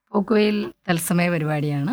പോക്കുവെയിൽ തത്സമയ പരിപാടിയാണ്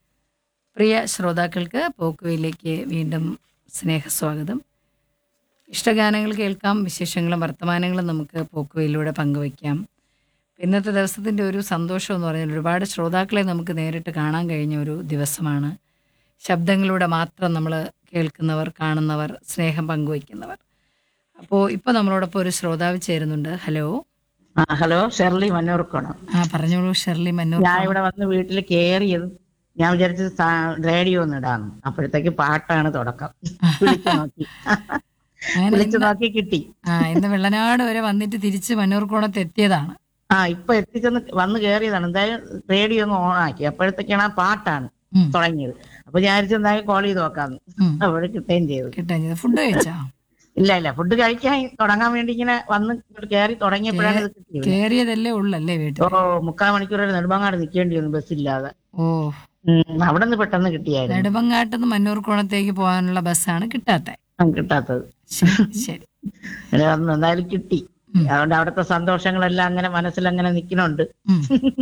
പ്രിയ ശ്രോതാക്കൾക്ക് പോക്കുവെയിലേക്ക് വീണ്ടും സ്നേഹസ്വാഗതം ഇഷ്ടഗാനങ്ങൾ കേൾക്കാം വിശേഷങ്ങളും വർത്തമാനങ്ങളും നമുക്ക് പോക്കുവെയിലൂടെ പങ്കുവയ്ക്കാം ഇന്നത്തെ ദിവസത്തിൻ്റെ ഒരു സന്തോഷം എന്ന് പറഞ്ഞാൽ ഒരുപാട് ശ്രോതാക്കളെ നമുക്ക് നേരിട്ട് കാണാൻ കഴിഞ്ഞ ഒരു ദിവസമാണ് ശബ്ദങ്ങളിലൂടെ മാത്രം നമ്മൾ കേൾക്കുന്നവർ കാണുന്നവർ സ്നേഹം പങ്കുവയ്ക്കുന്നവർ അപ്പോൾ ഇപ്പോൾ നമ്മളോടൊപ്പം ഒരു ശ്രോതാവ് ചേരുന്നുണ്ട് ഹലോ ആ ഹലോ ഷെർലി മന്നൂർക്കോണം ആ പറഞ്ഞോളൂ ഷെർലി മന്നൂർ ഞാൻ ഇവിടെ വന്ന് വീട്ടിൽ കേറിയത് ഞാൻ വിചാരിച്ചത് സാ- റേഡിയോ ഒന്ന് ഇടാന്ന് അപ്പോഴത്തേക്ക് പാട്ടാണ് തുടക്കം വിളിച്ചു നോക്കി അങ്ങനെ വിളിച്ചു നോക്കി കിട്ടി ആ ഇന്ന് വെള്ളനാട് വരെ വന്നിട്ട് തിരിച്ച് മന്നൂർക്കോണത്ത് എത്തിയതാണ് ആ ഇപ്പൊ എത്തിച്ചെന്ന് വന്ന് കേറിയതാണ് എന്തായാലും റേഡിയോ ഒന്ന് ഓൺ ആക്കി അപ്പോഴത്തേക്കാണ് ആ പാട്ടാണ് ഉം. തുടങ്ങിയത് അപ്പൊ ഞാൻ വിചാരിച്ചു എന്തായാലും കോൾ ചെയ്ത് നോക്കാന്ന് ഉം. അവിടെ കിട്ടുകയും ചെയ്തു കിട്ടാൻ ചെയ്ത് ഫുഡ് കഴിച്ചാ ഇല്ല ഇല്ല ഫുഡ് കഴിക്കാൻ തുടങ്ങാൻ വേണ്ടി ഇങ്ങനെ വന്ന് ഇങ്ങോട്ട് കയറി തുടങ്ങിയപ്പോഴാണ് ഇത് കിട്ടിയത് കേറിയതല്ലേ ഉള്ളല്ലേ വീട്ടിൽ ഓ മുക്കാൽ മണിക്കൂർ വരെ നെടുമങ്ങാട് നിൽക്കേണ്ടി വന്നു ബസ്സില്ലാതെ ഓ ഉം, അവിടെ നിന്ന് പെട്ടെന്ന് കിട്ടിയായിരുന്നു നെടുമങ്ങാട്ടുനിന്ന് മന്നൂർക്കോണത്തേക്ക് പോകാനുള്ള ബസ്സാണ് കിട്ടാത്തെ ആ, കിട്ടാത്തത് ശരി ശരി പിന്നെ വന്ന് എന്തായാലും കിട്ടി ഉം. അതുകൊണ്ട് അവിടുത്തെ സന്തോഷങ്ങളെല്ലാം അങ്ങനെ മനസ്സിൽ അങ്ങനെ നിൽക്കുന്നുണ്ട് ഉം.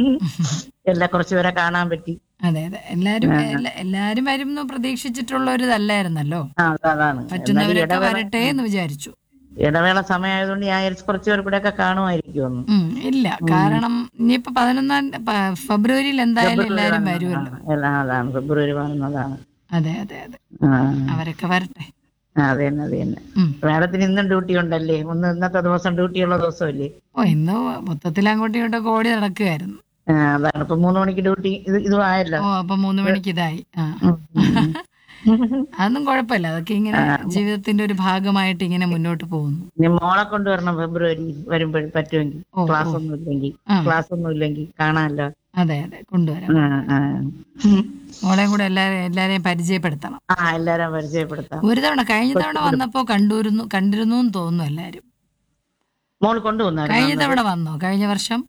എല്ലാം കുറച്ചുപേരെ കാണാൻ പറ്റി അതെ അതെ എല്ലാരും എല്ലാ- എല്ലാരും വരും എന്ന് പ്രതീക്ഷിച്ചിട്ടുള്ള ഒരു ഇതല്ലായിരുന്നല്ലോ ആ അത് അതാണ് എന്നാലും പറ്റുന്നവരൊക്കെ ഇടവേള വരട്ടെ എന്ന് വിചാരിച്ചു ഇടവേള സമയമായതുകൊണ്ട് ഞാൻ വിചാരിച്ചു കുറച്ചുപേർ കൂടെ ഒക്കെ കാണുമായിരിക്കുമെന്ന് ഉം, ഇല്ല കാരണം ഇനിയിപ്പോ പതിനൊന്നാം പ- ഫെബ്രുവരിയിൽ എന്തായാലും എല്ലാരും വരുമല്ലോ എല്ലാം അതാണ് ഫെബ്രുവരി പതിനൊന്നതാണ് അതെ അതെ അതെ ആ അവരൊക്കെ വരട്ടെ ആ, അത് തന്നെ അത് തന്നെ ഉം. മാഡത്തിന് ഇന്നും ഡ്യൂട്ടി ഉണ്ടല്ലേ ഒന്ന് ഇന്നത്തെ ദിവസം ഡ്യൂട്ടി ഉള്ള ദിവസമല്ലേ ഓ ഇന്ന് മൊത്തത്തിൽ അങ്ങോട്ടും ഇങ്ങോട്ടൊക്കെ ഓടി നടക്കുകയായിരുന്നു ആ, അതാണ് ഇപ്പൊ മൂന്ന് മണിക്ക് ഡ്യൂട്ടി ഇത് ഇതും ആയല്ലോ ഓ അപ്പൊ മൂന്ന് മണിക്ക് ഇതായി ആ ഉം, ഉം. അതൊന്നും കുഴപ്പമില്ല അതൊക്കെ ഇങ്ങനെ ജീവിതത്തിന്റെ ഒരു ഭാഗമായിട്ട് ഇങ്ങനെ മുന്നോട്ട് പോകുന്നു ഇനി മോളെ കൊണ്ടുവരണം ഫെബ്രുവരി വരുമ്പോൾ പറ്റുമെങ്കിൽ ഓ, ക്ലാസ് ഒന്നും ഇല്ലെങ്കിൽ ആ. ക്ലാസ് ഒന്നും ഇല്ലെങ്കിൽ കാണാമല്ലോ അതെ അതെ കൊണ്ടുവരാം ആ, ആ. മോളെയും കൂടെ എല്ലാരെയും എല്ലാരെയും പരിചയപ്പെടുത്തണം ആ എല്ലാരും പരിചയപ്പെടുത്താം ഒരു തവണ കഴിഞ്ഞ തവണ വന്നപ്പോ കണ്ടുവരുന്നു കണ്ടിരുന്നു എന്ന് തോന്നുന്നു എല്ലാരും മോള് കൊണ്ടുവന്നായിരുന്നു കഴിഞ്ഞ തവണ വന്നോ കഴിഞ്ഞ വർഷം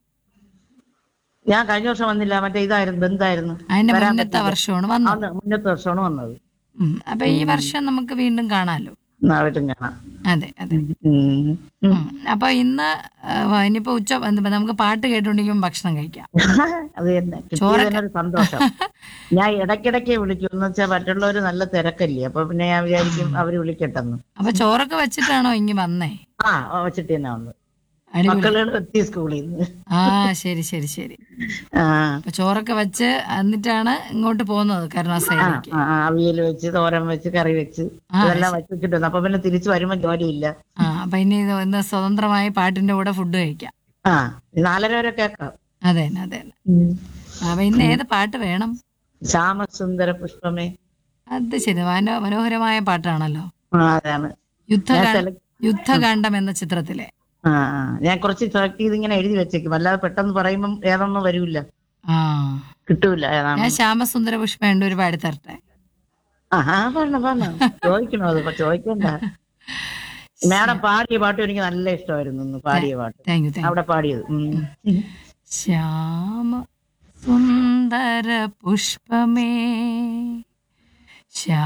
ഞാൻ കഴിഞ്ഞ വർഷം വന്നില്ല മറ്റേ ഇതായിരുന്നു ബന്ധായിരുന്നു അതിന്റെ മുന്നത്തെ വർഷമാണ് വന്നത് അന്ന് മുന്നത്തെ വർഷമാണ് വന്നത് ഉം. അപ്പൊ ഈ വർഷം നമുക്ക് വീണ്ടും കാണാമല്ലോ നാളെട്ടും കാണാം അതെ അതെ ഉം. ഉം. ഉം. അപ്പൊ ഇന്ന് ആ, ഇനിയിപ്പോ ഉച്ച എന്താ നമുക്ക് പാട്ട് കേട്ടോണ്ടിരിക്കുമ്പോൾ ഭക്ഷണം കഴിക്കാം അത് തന്നെ കിട്ടിയത് തന്നെ ഒരു സന്തോഷം ഞാൻ ഇടയ്ക്കിടയ്ക്ക് വിളിക്കും എന്ന് വെച്ചാൽ മറ്റുള്ളവര് നല്ല തിരക്കല്ലേ അപ്പൊ പിന്നെ ഞാൻ വിചാരിക്കും അവര് വിളിക്കട്ടെന്ന് അപ്പൊ ചോറൊക്കെ വെച്ചിട്ടാണോ ഇങ്ങി വന്നേ ആ വെച്ചിട്ട് തന്നെ വന്നത് അടിപൊളി മക്കളുകൾ എത്തി സ്കൂളിൽ നിന്ന് ആ ശരി ശരി ശരി ആ അപ്പൊ ചോറൊക്കെ വെച്ച് എന്നിട്ടാണ് ഇങ്ങോട്ട് പോകുന്നത് കരുണാസൈഡിലേക്ക് ആ, ആ, അവിയൽ വെച്ച് തോരൻ വെച്ച് കറി വെച്ച് ആ, ഇതെല്ലാം വെച്ചിട്ട് വന്നു അപ്പൊ പിന്നെ തിരിച്ചു വരുമ്പോ ജോലിയില്ല ആ അപ്പൊ ഇനി ഇത് ഇന്ന് സ്വതന്ത്രമായി പാട്ടിന്റെ കൂടെ ഫുഡ് കഴിക്കാം ആ നാലര വരെ കേക്കാം അതെ തന്നെ, അതെ തന്നെ. അപ്പൊ ഇന്ന് ഏത് പാട്ട് വേണം ശ്യാമസുന്ദര പുഷ്പമേ അത് ശരി മനോ മനോഹരമായ പാട്ടാണല്ലോ ആ അതാണ് യുദ്ധകാ ഞാൻ select- യുദ്ധകാന്ഡം എന്ന ചിത്രത്തിലെ ആ ആ. ഞാൻ കുറച്ച് സെലക്ട് ചെയ്ത് ഇങ്ങനെ എഴുതി വെച്ചേക്കും അല്ലാതെ പെട്ടെന്ന് പറയുമ്പം ഏതൊന്നും വരൂല ആ കിട്ടൂല ഏതാണ് ഞാൻ ശ്യാമസുന്ദര പുഷ്പ ഉണ്ട് ഒരു പാടി തരട്ടെ ആ ആ, പറഞ്ഞോ പറഞ്ഞോ ചോദിക്കണോ അത് ഇപ്പൊ ചോദിക്കണ്ട മാഡം പാടിയ പാട്ട് എനിക്ക് നല്ല ഇഷ്ടമായിരുന്നു ഇന്ന് പാടിയ പാട്ട് താങ്ക് യു താങ്ക് യു അവിടെ പാടിയത് ഉം. ശ്യാമ സുന്ദര പുഷ്പമേ ശ്യാ